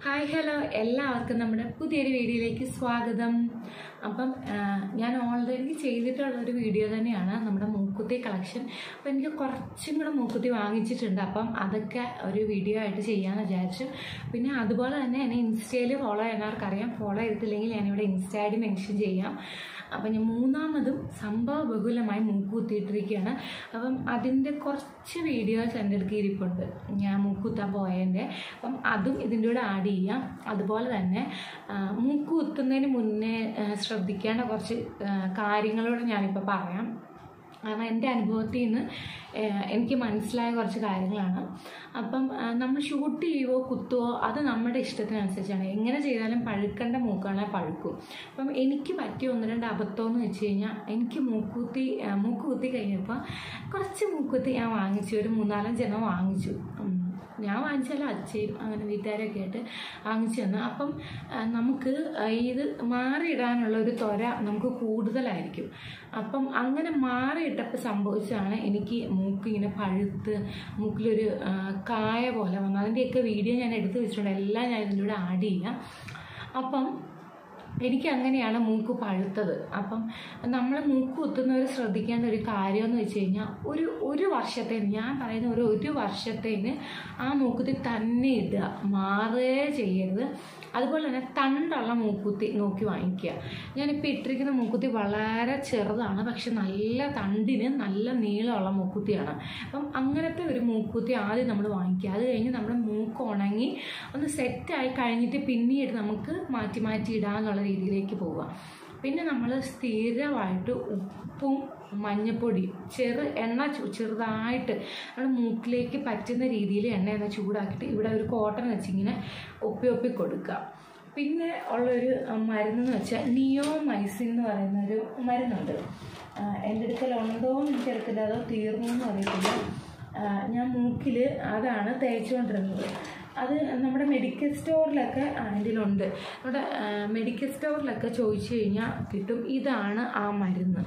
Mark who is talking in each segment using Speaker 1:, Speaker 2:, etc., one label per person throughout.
Speaker 1: Hi hello എല്ലാവർക്കും നമ്മുടെ പുതിയൊരു വീഡിയോയിലേക്ക് സ്വാഗതം അപ്പം ആ, ഞാൻ ഓൾറെഡി ചെയ്തിട്ടുള്ള ഒരു വീഡിയോ തന്നെയാണ് നമ്മുടെ മൂക്കുത്തി കളക്ഷൻ അപ്പം എനിക്ക് കുറച്ചും കൂടെ മൂക്കുത്തി വാങ്ങിച്ചിട്ടുണ്ട് അപ്പം അതൊക്കെ ഒരു വീഡിയോ ആയിട്ട് ചെയ്യാമെന്ന് വിചാരിച്ചു പിന്നെ അതുപോലെ തന്നെ എന്നെ ഇൻസ്റ്റയിൽ ഫോളോ ചെയ്യുന്നവർക്കറിയാം ഫോളോ ചെയ്തിട്ടില്ലെങ്കിൽ ഞാനിവിടെ ഇൻസ്റ്റ ഐ ഡി മെൻഷൻ ചെയ്യാം അപ്പം ഞാൻ മൂന്നാമതും സംഭവ ബഹുലമായി മൂക്കുത്തിയിട്ടിരിക്കുകയാണ് അപ്പം അതിൻ്റെ കുറച്ച് വീഡിയോസ് എൻ്റെ അടുത്ത് ഇരിപ്പുണ്ട് ഞാൻ മൂക്കുത്താൻ പോയതിൻ്റെ അപ്പം അതും ഇതിൻ്റെ കൂടെ ആഡ് ചെയ്യാം അതുപോലെ തന്നെ ആ, മൂക്ക് കുത്തുന്നതിന് മുന്നേ ആ, ശ്രദ്ധിക്കേണ്ട കുറച്ച് ആ, കാര്യങ്ങളോട് ഞാനിപ്പോൾ പറയാം കാരണം എൻ്റെ അനുഭവത്തിൽ നിന്ന് ഏഹ്, എനിക്ക് മനസ്സിലായ കുറച്ച് കാര്യങ്ങളാണ് അപ്പം ആ, നമ്മൾ ഷൂട്ട് ചെയ്യുവോ കുത്തുവോ അത് നമ്മുടെ ഇഷ്ടത്തിനനുസരിച്ചാണ് എങ്ങനെ ചെയ്താലും പഴുക്കേണ്ട മൂക്കാണെങ്കിൽ പഴുക്കും അപ്പം എനിക്ക് പറ്റിയ ഒന്ന് രണ്ട് അബദ്ധം എന്ന് വെച്ച് കഴിഞ്ഞാൽ എനിക്ക് മൂക്കുത്തി ആ, മൂക്ക് കുത്തി കഴിഞ്ഞപ്പോൾ കുറച്ച് മൂക്കുത്തി ഞാൻ വാങ്ങിച്ചു ഒരു മൂന്നാലഞ്ചെണ്ണം വാങ്ങിച്ചു ഉം. ഞാൻ വാങ്ങിച്ചാലും അച്ഛയും അങ്ങനെ വീട്ടുകാരൊക്കെ ആയിട്ട് വാങ്ങിച്ചു തന്നു അപ്പം ആ, നമുക്ക് ആ, ഇത് മാറിയിടാനുള്ള ഒരു ത്വര നമുക്ക് കൂടുതലായിരിക്കും അപ്പം അങ്ങനെ മാറിയിട്ടപ്പോൾ സംഭവിച്ചതാണ് എനിക്ക് മൂക്ക് ഇങ്ങനെ പഴുത്ത് മൂക്കിലൊരു ആ, കായ പോലെ വന്നു അതിൻ്റെയൊക്കെ വീഡിയോ ഞാൻ എടുത്തു വെച്ചിട്ടുണ്ട് എല്ലാം ഞാൻ ഇതിൻ്റെ കൂടെ ആഡ് ചെയ്യാം അപ്പം എനിക്ക് അങ്ങനെയാണ് മൂക്ക് പഴുത്തത് അപ്പം നമ്മൾ മൂക്ക് കുത്തുന്നവർ ശ്രദ്ധിക്കേണ്ട ഒരു കാര്യം എന്ന് വെച്ച് കഴിഞ്ഞാൽ ഒരു ഒരു വർഷത്തേന് ഞാൻ പറയുന്ന ഒരു ഒരു വർഷത്തേന് ആ മൂക്കുത്തി തന്നെ ഇടുക മാറുകയേ ചെയ്യരുത് അതുപോലെ തന്നെ തണ്ടുള്ള മൂക്കുത്തി നോക്കി വാങ്ങിക്കുക ഞാനിപ്പോൾ ഇട്ടിരിക്കുന്ന മൂക്കുത്തി വളരെ ചെറുതാണ് പക്ഷെ നല്ല തണ്ടിന് നല്ല നീളമുള്ള മൂക്കുത്തിയാണ് അപ്പം അങ്ങനത്തെ ഒരു മൂക്കുത്തി ആദ്യം നമ്മൾ വാങ്ങിക്കുക അത് കഴിഞ്ഞ് നമ്മുടെ മൂക്ക് ഉണങ്ങി ഒന്ന് സെറ്റായി കഴിഞ്ഞിട്ട് പിന്നീട് നമുക്ക് മാറ്റി മാറ്റി ഇടാന്നുള്ള രീതിയിലേക്ക് പോവുക പിന്നെ നമ്മൾ സ്ഥിരമായിട്ട് ഉപ്പും മഞ്ഞപ്പൊടിയും ചെറു എണ്ണ ചു- ചെറുതായിട്ട് നമ്മുടെ മൂക്കിലേക്ക് പറ്റുന്ന രീതിയിൽ എണ്ണ ഒന്ന് ചൂടാക്കിയിട്ട് ഇവിടെ ഒരു കോട്ടൺ വെച്ചിങ്ങനെ ഒപ്പി ഒപ്പി കൊടുക്കുക പിന്നെ ഉള്ളൊരു അഹ്, മരുന്നെന്ന് വെച്ചാൽ നിയോമൈസിൻ എന്ന് പറയുന്ന ഒരു മരുന്നുണ്ട് ആഹ്, എൻ്റെ അടുക്കൽ ഉണ്ടോ എന്ന് എനിക്കറിയത്തില്ല അതോ തീർന്നു എന്ന് അറിയത്തില്ല ആഹ്, ഞാൻ മൂക്കിൽ അതാണ് തേച്ചുകൊണ്ടിരുന്നത് അത് നമ്മുടെ മെഡിക്കൽ സ്റ്റോറിലൊക്കെ അതിലുണ്ട് നമ്മുടെ ആഹ്, മെഡിക്കൽ സ്റ്റോറിലൊക്കെ ചോദിച്ചു കഴിഞ്ഞാൽ കിട്ടും ഇതാണ് ആ മരുന്ന്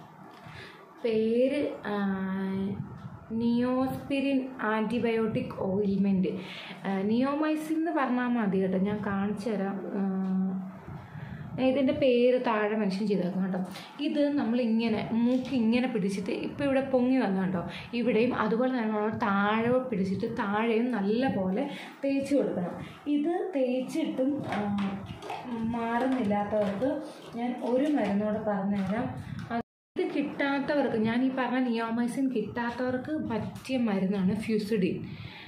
Speaker 1: പേര് നിയോസ്പിരിൻ ആൻറ്റിബയോട്ടിക് ഓയിൽമെൻറ്റ് നിയോമൈസിൻ എന്ന് പറഞ്ഞാൽ മതി കേട്ടോ ഞാൻ കാണിച്ചു തരാം ആ, ഇതിൻ്റെ പേര് താഴെ മെൻഷൻ ചെയ്തേക്കാം കേട്ടോ ഇത് നമ്മളിങ്ങനെ മൂക്ക് ഇങ്ങനെ പിടിച്ചിട്ട് ഇപ്പോൾ ഇവിടെ പൊങ്ങി വന്നു കേട്ടോ ഇവിടെയും അതുപോലെ തന്നെ നമ്മൾ താഴെ പിടിച്ചിട്ട് താഴെയും നല്ല പോലെ തേച്ച് കൊടുക്കണം ഇത് തേച്ചിട്ടും ആ, മാറുന്നില്ലാത്തവർക്ക് ഞാൻ ഒരു മരുന്നോട് പറഞ്ഞുതരാം അത് ഇത് കിട്ടാത്തവർക്ക് ഞാൻ ഈ പറഞ്ഞ നിയോമൈസിൻ കിട്ടാത്തവർക്ക് പറ്റിയ മരുന്നാണ് Fucidin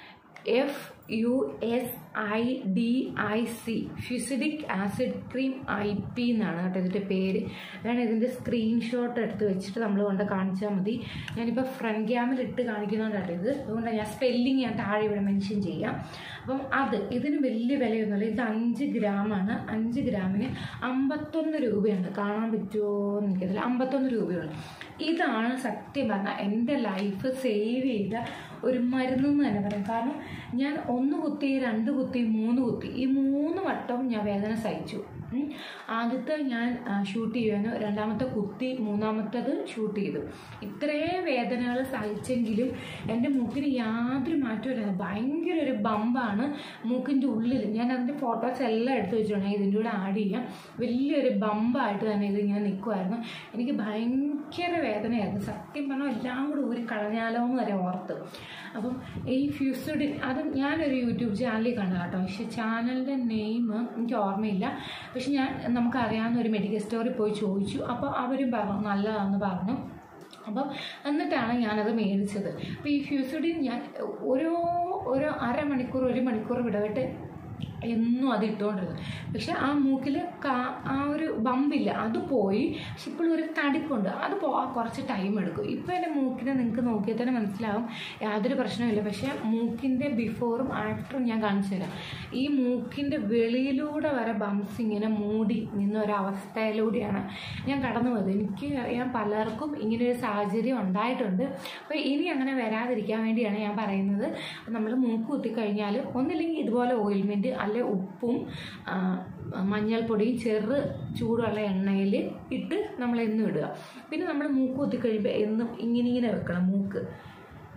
Speaker 1: F U S I D I C fusidic acid cream I P എന്നാണ് കേട്ടോ ഇതിൻ്റെ പേര് അതാണ് ഇതിൻ്റെ സ്ക്രീൻഷോട്ട് എടുത്ത് വെച്ചിട്ട് നമ്മൾ കൊണ്ട് കാണിച്ചാൽ മതി ഞാനിപ്പോൾ ഫ്രണ്ട് ക്യാമിൽ ഇട്ട് കാണിക്കുന്നുണ്ടാട്ടോ ഇത് അതുകൊണ്ടാണ് ഞാൻ സ്പെല്ലിങ് ഞാൻ താഴെ ഇവിടെ മെൻഷൻ ചെയ്യാം അപ്പം അത് ഇതിന് വലിയ വിലയൊന്നുമില്ല ഇത് അഞ്ച് ഗ്രാമാണ് അഞ്ച് ഗ്രാമിന് അമ്പത്തൊന്ന് രൂപയാണ് കാണാൻ പറ്റുമോ എന്ന് എനിക്കതിൽ അമ്പത്തൊന്ന് രൂപയുള്ളൂ ഇതാണ് സത്യം പറഞ്ഞാൽ എൻ്റെ ലൈഫ് സേവ് ചെയ്ത ഒരു മരുന്നെന്ന് തന്നെ പറയാം കാരണം ഞാൻ ഒന്ന് കുത്തി രണ്ട് കുത്തി മൂന്ന് കുത്തി ഈ മൂന്ന് വട്ടം ഞാൻ വേദന സഹിച്ചു ഉം. ആദ്യത്തെ ഞാൻ ഷൂട്ട് ചെയ്യുവാനും രണ്ടാമത്തെ കുത്തി മൂന്നാമത്തത് ഷൂട്ട് ചെയ്തു ഇത്രയും വേദനകൾ സഹിച്ചെങ്കിലും എൻ്റെ മൂക്കിന് യാതൊരു മാറ്റമില്ല ഭയങ്കര ഒരു ബമ്പാണ് മൂക്കിൻ്റെ ഉള്ളിൽ ഞാൻ അതിൻ്റെ ഫോട്ടോസ് എല്ലാം എടുത്ത് വെച്ചിട്ടുണ്ട് ഇതിൻ്റെ കൂടെ ആഡ് ചെയ്യാം വലിയൊരു ബമ്പായിട്ട് തന്നെ ഇതിങ്ങനെ നിൽക്കുമായിരുന്നു എനിക്ക് ഭയങ്കര വേദനയായിരുന്നു സത്യം പറഞ്ഞാൽ എല്ലാം കൂടെ ഊരി കളഞ്ഞാലോ എന്ന് വരെ ഓർത്ത് അപ്പം ഈ ഫ്യൂസിഡിൻ അത് ഞാനൊരു യൂട്യൂബ് ചാനലിൽ കണ്ടു കേട്ടോ പക്ഷെ ചാനലിൻ്റെ നെയിം എനിക്ക് ഓർമ്മയില്ല പക്ഷെ ഞാൻ നമുക്കറിയാവുന്ന ഒരു മെഡിക്കൽ സ്റ്റോറിൽ പോയി ചോദിച്ചു അപ്പോൾ അവരും പറഞ്ഞു നല്ലതാണെന്ന് പറഞ്ഞു അപ്പം എന്നിട്ടാണ് ഞാനത് മേടിച്ചത് അപ്പോൾ ഈ ഫ്യൂസിഡിൻ ഞാൻ ഓരോ ഓരോ അരമണിക്കൂർ ഒരു മണിക്കൂർ വിടവിട്ട് എന്നും അത് ഇട്ടുകൊണ്ടിരുന്നു പക്ഷെ ആ മൂക്കിൽ കാ ആ ഒരു ബമ്പില്ല അത് പോയി പക്ഷെ ഇപ്പോഴും ഒരു തടിപ്പുണ്ട് അത് പോകാൻ കുറച്ച് ടൈം എടുക്കും ഇപ്പോൾ എൻ്റെ മൂക്കിനെ നിങ്ങൾക്ക് നോക്കിയാൽ തന്നെ മനസ്സിലാവും യാതൊരു പ്രശ്നമില്ല പക്ഷേ മൂക്കിൻ്റെ ബിഫോറും ആഫ്റ്ററും ഞാൻ കാണിച്ചു തരാം ഈ മൂക്കിൻ്റെ വെളിയിലൂടെ വരെ ബംസ് ഇങ്ങനെ മൂടി നിന്ന ഒരവസ്ഥയിലൂടെയാണ് ഞാൻ കടന്നു പോയത് എനിക്ക് അറിയാം പലർക്കും ഇങ്ങനെ ഒരു സാഹചര്യം ഉണ്ടായിട്ടുണ്ട് അപ്പോൾ ഇനി അങ്ങനെ വരാതിരിക്കാൻ വേണ്ടിയാണ് ഞാൻ പറയുന്നത് നമ്മൾ മൂക്ക് കുത്തിക്കഴിഞ്ഞാൽ ഒന്നില്ലെങ്കിൽ ഇതുപോലെ ഓയിൽമെൻറ്റ് അല്ലെ ഉപ്പും ആ, മഞ്ഞൾപ്പൊടിയും ചെറു ചൂടുള്ള എണ്ണയിൽ ഇട്ട് നമ്മൾ എന്നും ഇടുക പിന്നെ നമ്മൾ മൂക്ക് കുത്തി കഴിയുമ്പോൾ എന്നും ഇങ്ങനെ ഇങ്ങനെ വെക്കണം മൂക്ക്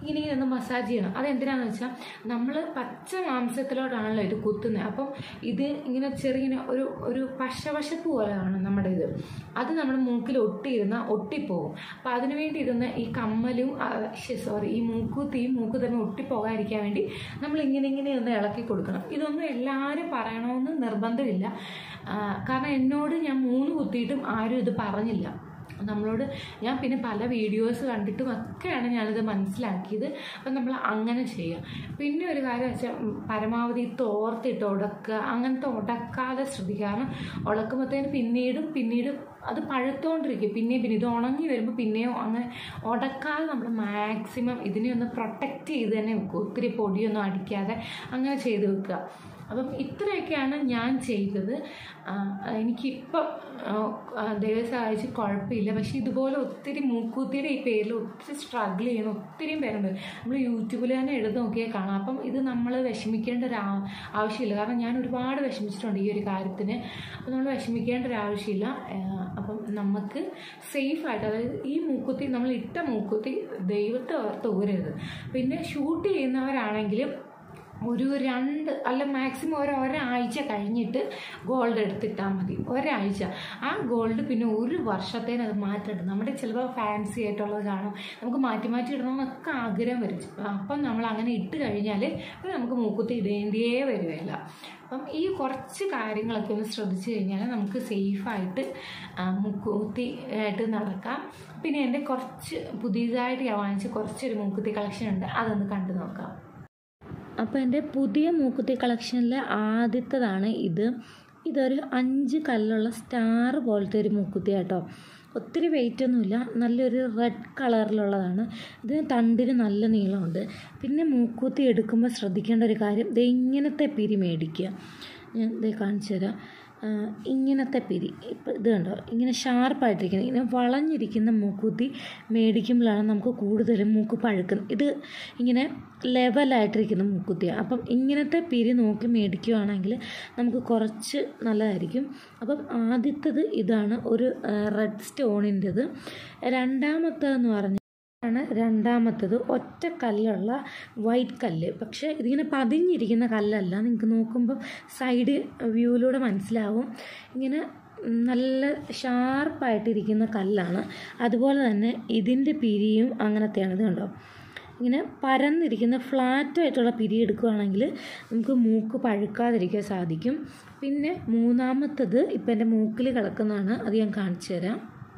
Speaker 1: ഇങ്ങനെ ഇങ്ങനെ ഒന്ന് മസാജ് ചെയ്യണം അതെന്തിനാന്ന് വെച്ചാൽ നമ്മൾ പച്ച മാംസത്തിലോട്ടാണല്ലോ ഇത് കുത്തുന്നത് അപ്പം ഇത് ഇങ്ങനെ ചെറിയ ഒരു ഒരു പശവശപ്പ് പോലെ കാണും നമ്മുടെ ഇത് അത് നമ്മുടെ മൂക്കിൽ ഒട്ടിയിരുന്ന ഒട്ടിപ്പോകും അപ്പം അതിനു വേണ്ടി ഇരുന്ന ഈ കമ്മലും സോറി ഈ മൂക്കുത്തിയും മൂക്ക് തന്നെ ഒട്ടിപ്പോകാതിരിക്കാൻ വേണ്ടി നമ്മൾ ഇങ്ങനെ ഇങ്ങനെ ഒന്ന് ഇളക്കി കൊടുക്കണം ഇതൊന്നും എല്ലാവരും പറയണമെന്ന് നിർബന്ധമില്ല ആ, കാരണം എന്നോട് ഞാൻ മൂന്ന് കുത്തിയിട്ടും ആരും ഇത് പറഞ്ഞില്ല നമ്മളോട് ഞാൻ പിന്നെ പല വീഡിയോസ് കണ്ടിട്ടും ഒക്കെയാണ് ഞാനിത് മനസ്സിലാക്കിയത് അപ്പം നമ്മൾ അങ്ങനെ ചെയ്യുക പിന്നെ ഒരു കാര്യം വെച്ചാൽ ഉം, പരമാവധി തോർത്തിട്ട് ഉടക്കുക അങ്ങനത്തെ ഉടക്കാതെ ശ്രദ്ധിക്കുക കാരണം ഉടക്കുമ്പോഴത്തേന് പിന്നീടും പിന്നീടും അത് പഴുത്തോണ്ടിരിക്കും പിന്നെയും പിന്നെ ഇത് ഉണങ്ങി വരുമ്പോൾ പിന്നെയോ അങ്ങനെ ഉടക്കാതെ നമ്മൾ മാക്സിമം ഇതിനെ ഒന്ന് പ്രൊട്ടക്റ്റ് ചെയ്ത് തന്നെ വെക്കുക ഒത്തിരി പൊടിയൊന്നും അടിക്കാതെ അങ്ങനെ ചെയ്ത് വെക്കുക അപ്പം ഇത്രയൊക്കെയാണ് ഞാൻ ചെയ്തത് ആ, എനിക്കിപ്പം ആ, ആ, ദൈവം സഹായിച്ച് കുഴപ്പമില്ല പക്ഷെ ഇതുപോലെ ഒത്തിരി മൂക്കൂത്തിയുടെ ഈ പേരിൽ ഒത്തിരി സ്ട്രഗിൾ ചെയ്യുന്ന ഒത്തിരി പേരുണ്ട് നമ്മൾ യൂട്യൂബിൽ തന്നെ എഴുതി നോക്കിയാൽ കാണാം അപ്പം ഇത് നമ്മൾ വിഷമിക്കേണ്ട ഒരു ആ- ആവശ്യമില്ല കാരണം ഞാൻ ഒരുപാട് വിഷമിച്ചിട്ടുണ്ട് ഈ ഒരു കാര്യത്തിന് അപ്പം നമ്മൾ വിഷമിക്കേണ്ട ഒരു ആവശ്യമില്ല ആ, അപ്പം നമുക്ക് സേഫായിട്ട് അതായത് ഈ മൂക്കുത്തി നമ്മൾ ഇട്ട മൂക്കുത്തി ദൈവത്തെ ഓർത്ത് ഊരരുത് പിന്നെ ഷൂട്ട് ചെയ്യുന്നവരാണെങ്കിലും ഒരു രണ്ട് അല്ല മാക്സിമം ഒരു ഒരാഴ്ച കഴിഞ്ഞിട്ട് ഗോൾഡ് എടുത്തിട്ടാൽ മതി ഒരാഴ്ച ആ ഗോൾഡ് പിന്നെ ഒരു വർഷത്തേന് അത് മാറ്റരുത് നമ്മുടെ ചിലപ്പോൾ ഫാൻസി ആയിട്ടുള്ളത് കാണും നമുക്ക് മാറ്റി മാറ്റി ഇടണമെന്നൊക്കെ ആഗ്രഹം വരും അപ്പം നമ്മൾ അങ്ങനെ ഇട്ട് കഴിഞ്ഞാൽ പിന്നെ നമുക്ക് മൂക്കുത്തി ഇടേണ്ടിയേ വരുകയില്ല അപ്പം ഈ കുറച്ച് കാര്യങ്ങളൊക്കെ ഒന്ന് ശ്രദ്ധിച്ചു കഴിഞ്ഞാൽ നമുക്ക് സേഫായിട്ട് മുക്കുത്തി ആയിട്ട് നടക്കാം പിന്നെ എൻ്റെ കുറച്ച് പുതിയതായിട്ട് ഞാൻ വാങ്ങിച്ച കുറച്ചൊരു മൂക്കുത്തി കളക്ഷൻ ഉണ്ട് അതൊന്ന് കണ്ടു നോക്കാം അപ്പോൾ എൻ്റെ പുതിയ മൂക്കുത്തി കളക്ഷനിലെ ആദ്യത്തേതാണ് ഇത് ഇതൊരു അഞ്ച് കല്ലുള്ള സ്റ്റാർ പോലത്തെ ഒരു മൂക്കുത്തി കേട്ടോ ഒത്തിരി വെയിറ്റ് ഒന്നുമില്ല നല്ലൊരു റെഡ് കളറിലുള്ളതാണ് ഇതിന് തണ്ടിന് നല്ല നീളമുണ്ട് പിന്നെ മൂക്കുത്തി എടുക്കുമ്പോൾ ശ്രദ്ധിക്കേണ്ട ഒരു കാര്യം ദേ ഇങ്ങനത്തെ പിരി മേടിക്കുക ഞാൻ ദേ കാണിച്ചു തരാം ആ, ഇങ്ങനത്തെ പിരി ഇപ്പം ഇത് കണ്ടോ ഇങ്ങനെ ഷാർപ്പായിട്ടിരിക്കുന്നത് ഇങ്ങനെ വളഞ്ഞിരിക്കുന്ന മൂക്കുത്തി മേടിക്കുമ്പോഴാണ് നമുക്ക് കൂടുതലും മൂക്ക് പഴുക്കുന്നത് ഇത് ഇങ്ങനെ ലെവലായിട്ടിരിക്കുന്ന മൂക്കുത്തിയാണ് അപ്പം ഇങ്ങനത്തെ പിരി നോക്കി മേടിക്കുകയാണെങ്കിൽ നമുക്ക് കുറച്ച് നല്ലതായിരിക്കും അപ്പം ആദ്യത്തേത് ഇതാണ് ഒരു റെഡ് സ്റ്റോണിൻ്റെത് രണ്ടാമത്തേതെന്ന് പറഞ്ഞാൽ ആണ് രണ്ടാമത്തത് ഒറ്റ കല്ലുള്ള വൈറ്റ് കല്ല് പക്ഷേ ഇതിങ്ങനെ പതിഞ്ഞിരിക്കുന്ന കല്ലല്ല നിങ്ങൾക്ക് നോക്കുമ്പോൾ സൈഡ് വ്യൂവിലൂടെ മനസ്സിലാവും ഇങ്ങനെ നല്ല ഷാർപ്പായിട്ടിരിക്കുന്ന കല്ലാണ് അതുപോലെ തന്നെ ഇതിൻ്റെ പിരിയും അങ്ങനത്തെയാണ് ഇത് കണ്ടോ ഇങ്ങനെ പരന്നിരിക്കുന്ന ഫ്ലാറ്റായിട്ടുള്ള പിരി എടുക്കുകയാണെങ്കിൽ നമുക്ക് മൂക്ക് പഴുക്കാതിരിക്കാൻ സാധിക്കും പിന്നെ മൂന്നാമത്തത് ഇപ്പം എൻ്റെ മൂക്കിൽ കിടക്കുന്നതാണ് അത് ഞാൻ കാണിച്ചു തരാം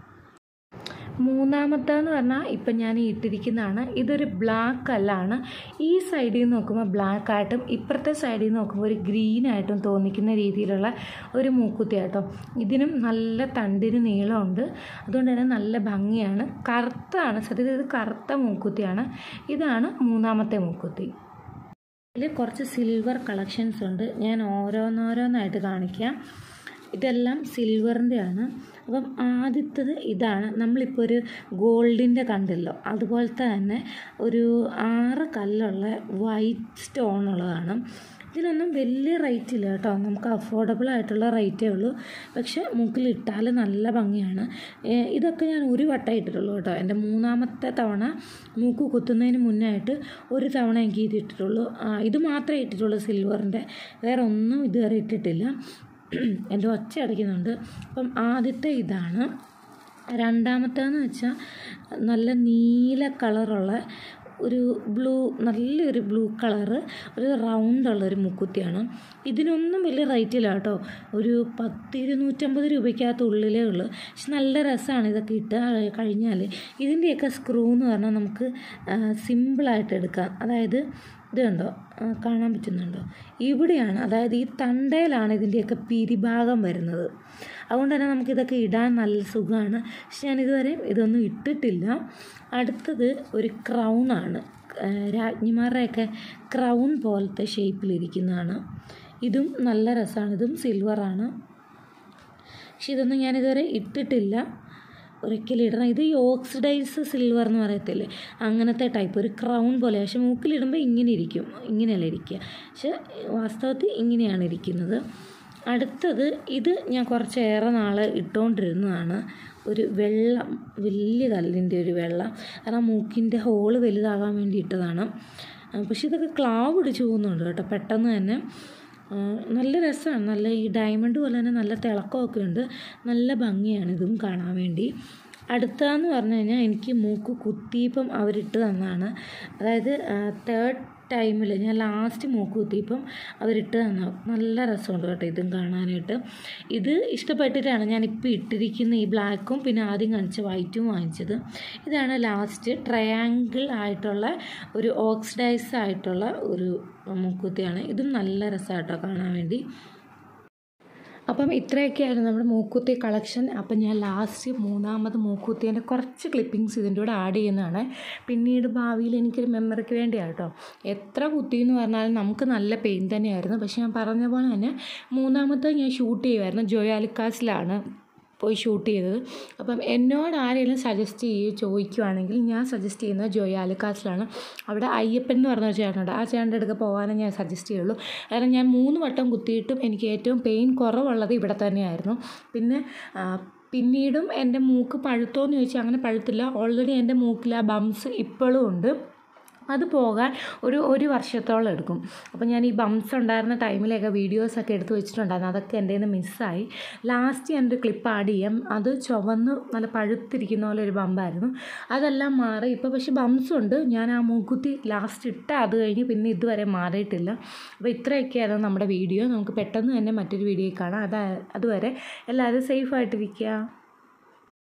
Speaker 1: മൂന്നാമത്തേന്ന് പറഞ്ഞാൽ ഇപ്പം ഞാൻ ഈ ഇട്ടിരിക്കുന്നതാണ് ഇതൊരു ബ്ലാക്ക് കല്ലാണ് ഈ സൈഡിൽ നിന്ന് നോക്കുമ്പോൾ ബ്ലാക്ക് ആയിട്ടും ഇപ്പുറത്തെ സൈഡിൽ നിന്ന് നോക്കുമ്പോൾ ഒരു ഗ്രീൻ ആയിട്ടും തോന്നിക്കുന്ന രീതിയിലുള്ള ഒരു മൂക്കുത്തി കേട്ടോ ഇതിനും നല്ല തണ്ടിന് നീളമുണ്ട് അതുകൊണ്ട് തന്നെ നല്ല ഭംഗിയാണ് കറുത്താണ് സത്യത്തിൽ ഇത് കറുത്ത മൂക്കുത്തിയാണ് ഇതാണ് മൂന്നാമത്തെ മൂക്കുത്തി ഇതിൽ കുറച്ച് സിൽവർ കളക്ഷൻസ് ഉണ്ട് ഞാൻ ഓരോന്നോരോന്നായിട്ട് കാണിക്കാം ഇതെല്ലാം സിൽവറിൻ്റെ ആണ് അപ്പം ആദ്യത്തത് ഇതാണ് നമ്മളിപ്പോൾ ഒരു ഗോൾഡിൻ്റെ കണ്ടല്ലോ അതുപോലത്തെ തന്നെ ഒരു ആറ് കല്ലുള്ള വൈറ്റ് സ്റ്റോൺ ഉള്ളതാണ് ഇതിനൊന്നും വലിയ റേറ്റ് ഇല്ല കേട്ടോ നമുക്ക് അഫോർഡബിൾ ആയിട്ടുള്ള റേറ്റേ ഉള്ളൂ പക്ഷെ മൂക്കിലിട്ടാൽ നല്ല ഭംഗിയാണ് ഏ, ഇതൊക്കെ ഞാൻ ഒരു വട്ടം ഇട്ടിട്ടുള്ളൂ കേട്ടോ എൻ്റെ മൂന്നാമത്തെ തവണ മൂക്ക് കുത്തുന്നതിന് മുന്നായിട്ട് ഒരു തവണ എനിക്ക് ഇത് ഇട്ടിട്ടുള്ളൂ ആ, ഇത് മാത്രമേ ഇട്ടിട്ടുള്ളൂ സിൽവറിൻ്റെ വേറെ ഒന്നും ഇതുവരെ ഇട്ടിട്ടില്ല എൻ്റെ ഒച്ച അടയ്ക്കുന്നുണ്ട് അപ്പം ആദ്യത്തെ ഇതാണ് രണ്ടാമത്തേന്ന് വെച്ചാൽ നല്ല നീല കളറുള്ള ഒരു ബ്ലൂ നല്ലൊരു ബ്ലൂ കളറ് ഒരു റൗണ്ട് ഉള്ള ഒരു മുക്കുത്തിയാണ് ഇതിനൊന്നും വലിയ റേറ്റ് ഇല്ല കേട്ടോ ഒരു പത്ത് ഇരുന്നൂറ്റമ്പത് രൂപയ്ക്കകത്ത് ഉള്ളിലേ ഉള്ളൂ പക്ഷെ നല്ല രസമാണ് ഇതൊക്കെ ഇട്ട് കഴിഞ്ഞാൽ ഇതിൻ്റെയൊക്കെ സ്ക്രൂ എന്ന് പറഞ്ഞാൽ നമുക്ക് സിമ്പിളായിട്ട് എടുക്കാം അതായത് ഇത് കണ്ടോ ആ, കാണാൻ പറ്റുന്നുണ്ടോ ഇവിടെയാണ് അതായത് ഈ തണ്ടയിലാണ് ഇതിൻ്റെയൊക്കെ പിരിഭാഗം വരുന്നത് അതുകൊണ്ട് തന്നെ നമുക്കിതൊക്കെ ഇടാൻ നല്ല സുഖമാണ് പക്ഷെ ഞാൻ ഇതുവരെ ഇതൊന്നും ഇട്ടിട്ടില്ല അടുത്തത് ഒരു ക്രൗണാണ് രാജ്ഞിമാരുടെയൊക്കെ ക്രൗൺ പോലത്തെ ഷേപ്പിലിരിക്കുന്നതാണ് ഇതും നല്ല രസമാണ് ഇതും സിൽവറാണ് പക്ഷെ ഇതൊന്നും ഞാനിതുവരെ ഇട്ടിട്ടില്ല ഒരിക്കലും ഇടണം ഇത് ഈ ഓക്സിഡൈസ് സിൽവർ എന്ന് പറയത്തില്ലേ അങ്ങനത്തെ ടൈപ്പ് ഒരു ക്രൗൺ പോലെ പക്ഷെ മൂക്കിലിടുമ്പോൾ ഇങ്ങനെ ഇരിക്കും ഇങ്ങനെയല്ല ഇരിക്കുക പക്ഷെ വാസ്തവത്തിൽ ഇങ്ങനെയാണ് ഇരിക്കുന്നത് അടുത്തത് ഇത് ഞാൻ കുറച്ചേറെ നാൾ ഇട്ടുകൊണ്ടിരുന്നതാണ് ഒരു വെള്ളം വലിയ കല്ലിൻ്റെ ഒരു വെള്ളം കാരണം മൂക്കിൻ്റെ ഹോള് വലുതാകാൻ വേണ്ടി ഇട്ടതാണ് ആ, പക്ഷേ ഇതൊക്കെ ക്ലാവ് പിടിച്ച് പോകുന്നുണ്ട് കേട്ടോ പെട്ടെന്ന് തന്നെ ആ, നല്ല രസമാണ് നല്ല ഈ ഡയമണ്ട് പോലെ തന്നെ നല്ല തിളക്കമൊക്കെ ഉണ്ട് നല്ല ഭംഗിയാണ് ഇതും കാണാൻ വേണ്ടി അടുത്തതെന്ന് പറഞ്ഞു കഴിഞ്ഞാൽ എനിക്ക് മൂക്ക് കുത്തിയപ്പം അവരിട്ട് തന്നതാണ് അതായത് തേർഡ് ടൈമിൽ ഞാൻ ലാസ്റ്റ് മൂക്ക് കുത്തിയപ്പം അവരിട്ട് തന്ന നല്ല രസമുണ്ട് കേട്ടോ ഇതും കാണാനായിട്ട് ഇത് ഇഷ്ടപ്പെട്ടിട്ടാണ് ഞാനിപ്പോൾ ഇട്ടിരിക്കുന്ന ഈ ബ്ലാക്കും പിന്നെ ആദ്യം കാണിച്ച വൈറ്റും വാങ്ങിച്ചത് ഇതാണ് ലാസ്റ്റ് ട്രയാങ്കിൾ ആയിട്ടുള്ള ഒരു ഓക്സിഡൈസ് ആയിട്ടുള്ള ഒരു മൂക്കുത്തിയാണ് ഇതും നല്ല രസമായിട്ടോ കാണാൻ വേണ്ടി അപ്പം ഇത്രയൊക്കെയായിരുന്നു നമ്മുടെ മൂക്കുത്തി കളക്ഷൻ അപ്പം ഞാൻ ലാസ്റ്റ് മൂന്നാമത് മൂക്കുത്തിൻ്റെ കുറച്ച് ക്ലിപ്പിങ്സ് ഇതിൻ്റെ കൂടെ ആഡ് ചെയ്യുന്നതാണ് പിന്നീട് ഭാവിയിൽ എനിക്കൊരു മെമ്മറിക്ക് വേണ്ടിയാണ് കേട്ടോ എത്ര കുത്തി എന്ന് പറഞ്ഞാലും നമുക്ക് നല്ല പെയിൻ തന്നെയായിരുന്നു പക്ഷെ ഞാൻ പറഞ്ഞ പോലെ തന്നെ മൂന്നാമത്തെ ഞാൻ ഷൂട്ട് ചെയ്യുമായിരുന്നു ജോയാലിക്കാസിലാണ് പോയി ഷൂട്ട് ചെയ്തത് അപ്പം എന്നോട് ആരെങ്കിലും സജസ്റ്റ് ചെയ്യുകയോ ചോദിക്കുവാണെങ്കിൽ ഞാൻ സജസ്റ്റ് ചെയ്യുന്നത് ജോയി ആലുക്കാസിലാണ് അവിടെ അയ്യപ്പൻ എന്ന് പറഞ്ഞ ഒരു ചേട്ടനുണ്ട് ആ ചേട്ടൻ്റെ അടുക്ക പോകാനേ ഞാൻ സജസ്റ്റ് ചെയ്യുള്ളൂ കാരണം ഞാൻ മൂന്ന് വട്ടം കുത്തിയിട്ടും എനിക്ക് ഏറ്റവും പെയിൻ കുറവുള്ളത് ഇവിടെ തന്നെയായിരുന്നു പിന്നെ ആ, പിന്നീടും എൻ്റെ മൂക്ക് പഴുത്തോന്ന് ചോദിച്ചാൽ അങ്ങനെ പഴുത്തില്ല ഓൾറെഡി എൻ്റെ മൂക്കിൽ ആ ബംസ് ഇപ്പോഴും ഉണ്ട് അത് പോകാൻ ഒരു ഒരു വർഷത്തോളം എടുക്കും അപ്പോൾ ഞാൻ ഈ ബംസ് ഉണ്ടായിരുന്ന ടൈമിലൊക്കെ വീഡിയോസൊക്കെ എടുത്ത് വെച്ചിട്ടുണ്ടായിരുന്നു അതൊക്കെ എൻ്റെ നിന്ന് മിസ്സായി ലാസ്റ്റ് ഞാനൊരു ക്ലിപ്പ് ആഡ് ചെയ്യാം അത് ചുവന്ന് നല്ല പഴുത്തിരിക്കുന്ന പോലെ ഒരു ബമ്പായിരുന്നു അതെല്ലാം മാറി ഇപ്പോൾ പക്ഷേ ബംസ് ഉണ്ട് ഞാൻ ആ മൂക്കുത്തി ലാസ്റ്റ് ഇട്ട അത് കഴിഞ്ഞ് പിന്നെ ഇതുവരെ മാറിയിട്ടില്ല അപ്പോൾ ഇത്രയൊക്കെയായിരുന്നു നമ്മുടെ വീഡിയോ നമുക്ക് പെട്ടെന്ന് തന്നെ മറ്റൊരു വീഡിയോ കാണാം അത് അതുവരെ എല്ലാവരും സേഫായിട്ടിരിക്കുക